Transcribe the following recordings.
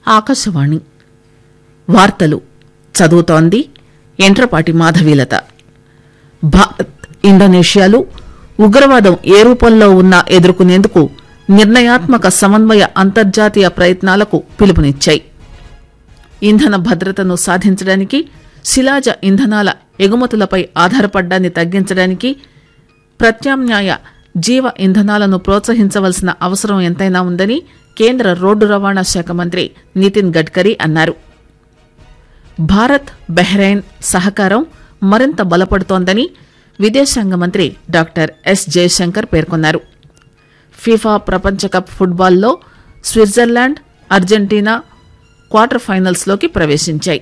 ఆకాశవాణి వార్తలు చదువుతోంది ఎంట్రపాటి మాధవీలత భారత్ ఇండోనేషియాలు ఉగ్రవాదం ఏ రూపంలో ఉన్నా ఎదుర్కొనేందుకు నిర్ణయాత్మక సమన్వయ అంతర్జాతీయ ప్రయత్నాలకు పిలుపునిచ్చాయి ఇంధన భద్రతను సాధించడానికి శిలాజ ఇంధనాల ఎగుమతులపై ఆధారపడ్డాన్ని తగ్గించడానికి ప్రత్యామ్నాయ జీవ ఇంధనాలను ప్రోత్సహించవలసిన అవసరం ఎంతైనా ఉందని కేంద్ర రోడ్డు రవాణా శాఖ మంత్రి నితిన్ గడ్కరీ అన్నారు భారత్ బెహ్రెయిన్ సహకారం మరింత బలపడుతోందని విదేశాంగ మంత్రి డాక్టర్ ఎస్ జయశంకర్ పేర్కొన్నారు ఫీఫా ప్రపంచ కప్ ఫుట్బాల్లో స్విట్జర్లాండ్ అర్జెంటీనా క్వార్టర్ ఫైనల్స్లోకి ప్రవేశించాయి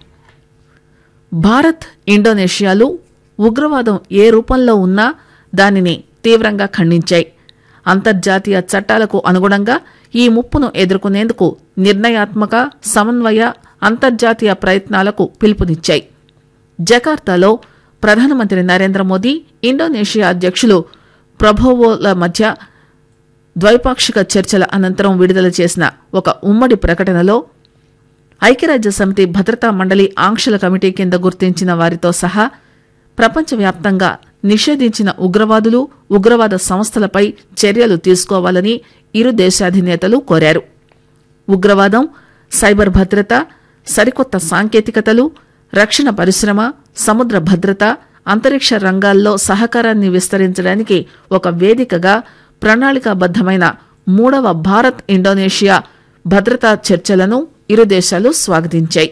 భారత్ ఇండోనేషియాలు ఉగ్రవాదం ఏ రూపంలో ఉన్నా దానిని తీవ్రంగా ఖండించాయి అంతర్జాతీయ చట్టాలకు అనుగుణంగా ఈ ముప్పును ఎదుర్కొనేందుకు నిర్ణయాత్మక సమన్వయ అంతర్జాతీయ ప్రయత్నాలకు పిలుపునిచ్చాయి జకార్తాలో ప్రధానమంత్రి నరేంద్ర మోదీ ఇండోనేషియా అధ్యక్షులు ప్రభోవోల మధ్య ద్వైపాక్షిక చర్చల అనంతరం విడుదల చేసిన ఒక ఉమ్మడి ప్రకటనలో ఐక్యరాజ్య సమితి భద్రతా మండలి ఆంక్షల కమిటీ కింద గుర్తించిన వారితో సహా ప్రపంచవ్యాప్తంగా నిషేధించిన ఉగ్రవాదులు ఉగ్రవాద సంస్థలపై చర్యలు తీసుకోవాలని ఇరు దేశాధినేతలు కోరారు ఉగ్రవాదం సైబర్ భద్రత సరికొత్త సాంకేతికతలు రక్షణ పరిశ్రమ సముద్ర భద్రత అంతరిక్ష రంగాల్లో సహకారాన్ని విస్తరించడానికి ఒక వేదికగా ప్రణాళికాబద్దమైన మూడవ భారత్ ఇండోనేషియా భద్రతా చర్చలను ఇరు దేశాలు స్వాగతించాయి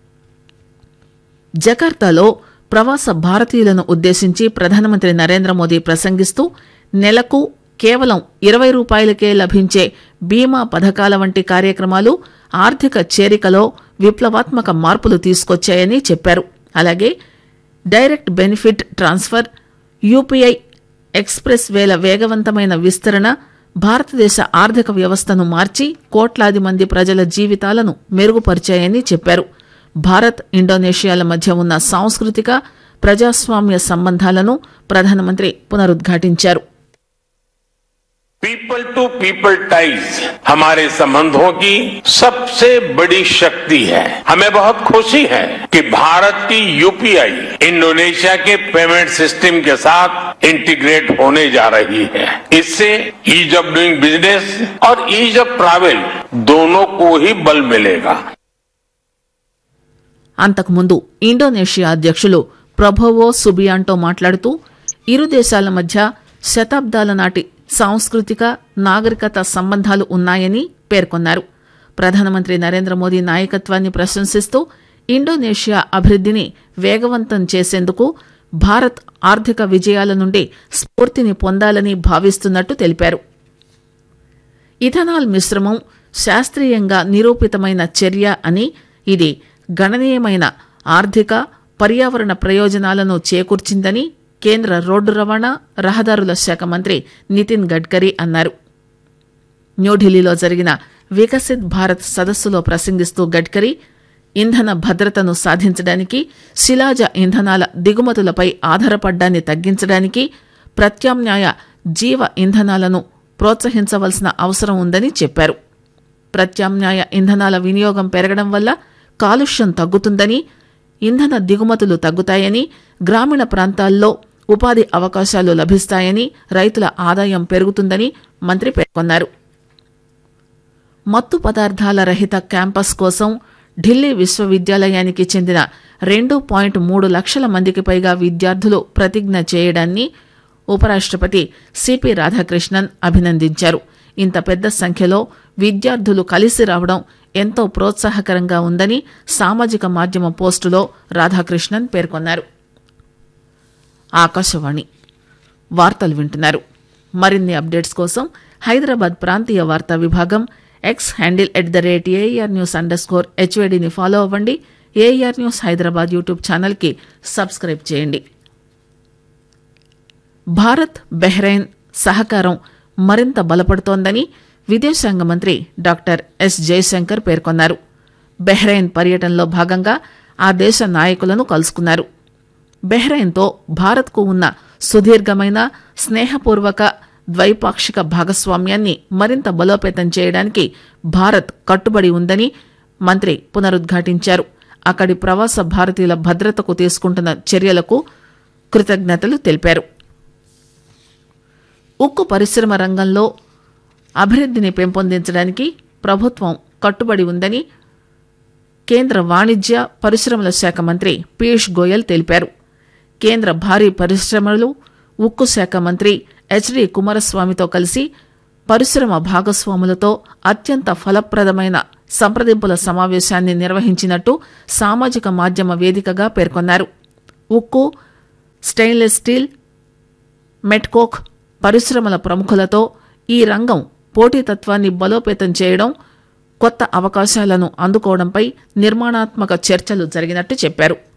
జకార్తాలో ప్రవాస భారతీయులను ఉద్దేశించి ప్రధానమంత్రి నరేంద్ర మోదీ ప్రసంగిస్తూ నెలకు కేవలం ఇరవై రూపాయలకే లభించే బీమా పథకాల వంటి కార్యక్రమాలు ఆర్థిక చేరికలో విప్లవాత్మక మార్పులు తీసుకొచ్చాయని చెప్పారు అలాగే direct benefit transfer UPI express వేల వేగవంతమైన విస్తరణ భారతదేశ ఆర్థిక వ్యవస్థను మార్చి కోట్లాది మంది ప్రజల జీవితాలను మెరుగుపరిచాయని చెప్పారు భారత్ ఇండోనేషియాల మధ్య ఉన్న సాంస్కృతిక ప్రజాస్వామ్య సంబంధాలను ప్రధానమంత్రి పునరుద్ఘాటించారు पीपल टू पीपल टाइज हमारे संबंधों की सबसे बड़ी शक्ति है हमें बहुत खुशी है कि भारत की यूपीआई इंडोनेशिया के पेमेंट सिस्टम के साथ इंटीग्रेट होने जा रही है इससे ईज ऑफ डूइंग बिजनेस और ईज ऑफ ट्रैवल दोनों को ही बल मिलेगा అంతకుముందు ఇండోనేషియా అధ్యక్షులు ప్రభోవో సుబియాంటో మాట్లాడుతూ ఇరు దేశాల మధ్య శతాబ్దాల నాటి సాంస్కృతిక నాగరికత సంబంధాలు ఉన్నాయని పేర్కొన్నారు ప్రధానమంత్రి నరేంద్ర మోదీ నాయకత్వాన్ని ప్రశంసిస్తూ ఇండోనేషియా అభివృద్ధిని వేగవంతం చేసేందుకు భారత్ ఆర్థిక విజయాల నుండి స్ఫూర్తిని పొందాలని భావిస్తున్నట్టు తెలిపారు ఇథనాల్ మిశ్రమం శాస్త్రీయంగా నిరూపితమైన చర్య అని ఇది గణనీయమైన ఆర్థిక పర్యావరణ ప్రయోజనాలను చేకూర్చిందని కేంద్ర రోడ్డు రవాణా రహదారుల శాఖ మంత్రి నితిన్ గడ్కరీ అన్నారు న్యూఢిల్లీలో జరిగిన వికసిత్ భారత్ సదస్సులో ప్రసంగిస్తూ గడ్కరీ ఇంధన భద్రతను సాధించడానికి శిలాజ ఇంధనాల దిగుమతులపై ఆధారపడ్డాన్ని తగ్గించడానికి ప్రత్యామ్నాయ జీవ ఇంధనాలను ప్రోత్సహించవలసిన అవసరం ఉందని చెప్పారు ప్రత్యామ్నాయ ఇంధనాల వినియోగం పెరగడం వల్ల కాలుష్యం తగ్గుతుందని ఇంధన దిగుమతులు తగ్గుతాయని గ్రామీణ ప్రాంతాల్లో ఉపాధి అవకాశాలు లభిస్తాయని రైతుల ఆదాయం పెరుగుతుందని మంత్రి పేర్కొన్నారు మత్తు పదార్థాల రహిత క్యాంపస్ కోసం ఢిల్లీ విశ్వవిద్యాలయానికి చెందిన రెండు పాయింట్ మూడు లక్షల మందికి పైగా విద్యార్థులు ప్రతిజ్ఞ చేయడాన్ని ఉపరాష్టపతి సిపి రాధాకృష్ణన్ అభినందించారు ఇంత పెద్ద సంఖ్యలో విద్యార్థులు కలిసి రావడం ఎంతో ప్రోత్సాహకరంగా ఉందని సామాజిక మాధ్యమ పోస్టులో రాధాకృష్ణన్ పేర్కొన్నారు ఆకాశవాణి వార్తలు వింటున్నారు మరిన్ని అప్డేట్స్ కోసం హైదరాబాద్ ప్రాంతీయ వార్తా విభాగం X handle at the rate AR news underscore స్కోర్ హెచ్వేడిని ఫాలో అవ్వండి ఏఆర్ న్యూస్ హైదరాబాద్ యూట్యూబ్ ఛానల్కి సబ్స్క్రైబ్ చేయండి భారత్ బెహ్రెయిన్ సహకారం మరింత బలపడుతోందని విదేశాంగ మంత్రి డాక్టర్ ఎస్ జయశంకర్ పేర్కొన్నారు బెహ్రెయిన్ పర్యటనలో భాగంగా ఆ దేశ నాయకులను కలుసుకున్నారు బెహ్రెయిన్తో భారత్కు ఉన్న సుదీర్ఘమైన స్నేహపూర్వక ద్వైపాక్షిక భాగస్వామ్యాన్ని మరింత బలోపేతం చేయడానికి భారత్ కట్టుబడి ఉందని మంత్రి పునరుద్ఘాటించారు అక్కడి ప్రవాస భారతీయుల భద్రతకు తీసుకుంటున్న చర్యలకు కృతజ్ఞతలు తెలిపారు ఉక్కు పరిశ్రమ రంగంలో అభివృద్ధిని పెంపొందించడానికి ప్రభుత్వం కట్టుబడి ఉందని కేంద్ర వాణిజ్య పరిశ్రమల శాఖ మంత్రి పీయూష్ గోయల్ తెలిపారు కేంద్ర భారీ పరిశ్రమలు ఉక్కు శాఖ మంత్రి హెచ్డి కుమారస్వామితో కలిసి పరిశ్రమ భాగస్వాములతో అత్యంత ఫలప్రదమైన సంప్రదింపుల సమావేశాన్ని నిర్వహించినట్టు సామాజిక మాధ్యమ వేదికగా పేర్కొన్నారు ఉక్కు స్టెయిన్లెస్ స్టీల్ మెట్కోక్ పరిశ్రమల ప్రముఖులతో ఈ రంగం పోటీతత్వాన్ని బలోపేతం చేయడం కొత్త అవకాశాలను అందుకోవడంపై నిర్మాణాత్మక చర్చలు జరిగినట్టు చెప్పారు